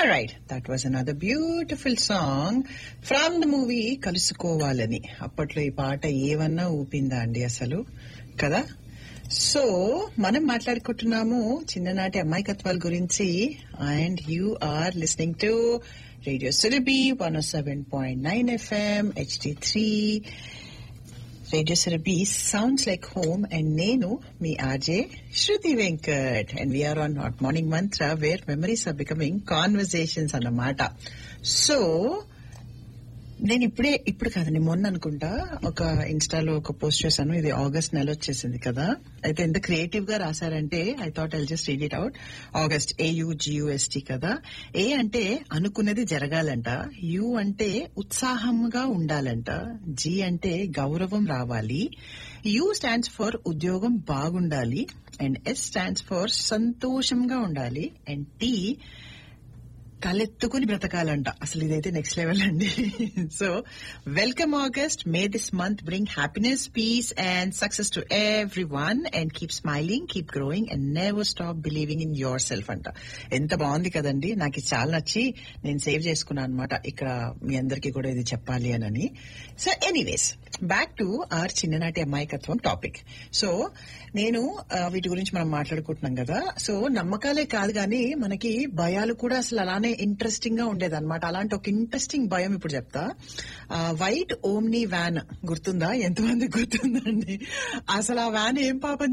right that was another beautiful song from the movie కలుసుకోవాలని అప్పట్లో ఈ పాట ఏవన్నా ఊపిందా అండి అసలు కదా సో మనం మాట్లాడుకుంటున్నాము చిన్ననాటి అమ్మాయికత్వాల గురించి and you are listening to radio Surabhi one seven point nine FM HD three radio Surabhi sounds like home and నేను మీ RJ Shruti Venkat and we're on not morning mantra where memories are becoming conversations అన్నమాట so నేను ఇప్పుడే ఇప్పుడు కాదండి మొన్న అనుకుంటా ఒక ఇన్స్టాలో ఒక పోస్ట్ చేశాను ఇది ఆగస్ట్ నెల వచ్చేసింది కదా అయితే ఎంత క్రియేటివ్ గా రాశారంటే I thought I just read it out August A U G U S T కదా ఏ అంటే అనుకున్నది జరగాలంట యు అంటే ఉత్సాహంగా ఉండాలంట జి అంటే గౌరవం రావాలి యు స్టాండ్స్ ఫర్ ఉద్యోగం బాగుండాలి అండ్ ఎస్ స్టాండ్స్ ఫర్ సంతోషంగా ఉండాలి అండ్ టీ తలెత్తుకుని బ్రతకాలంట అసలు ఇదైతే నెక్స్ట్ లెవెల్ అండి so welcome August may this month bring happiness peace and success to every one and keep smiling keep growing and never stop believing in your self అంట ఎంత బాగుంది కదండి నాకు ఇది చాలా నచ్చి నేను సేవ్ చేసుకున్నాను అనమాట ఇక్కడ మీ అందరికీ కూడా ఇది చెప్పాలి అని so anyways back to our చిన్ననాటి అమాయకత్వం టాపిక్ సో నేను ఆ, వీటి గురించి మనం మాట్లాడుకుంటున్నాం కదా సో నమ్మకాలే కాదు కానీ మనకి భయాలు కూడా అసలు అలానే ఇంట్రెస్టింగ్ గా ఉండేది అనమాట అలాంటి ఒక ఇంట్రెస్టింగ్ భయం ఇప్పుడు చెప్తా వైట్ ఓమ్ని వ్యాన్ గుర్తుందా ఎంతమంది గుర్తుందండి అసలు ఆ వ్యాన్ ఏం పాపం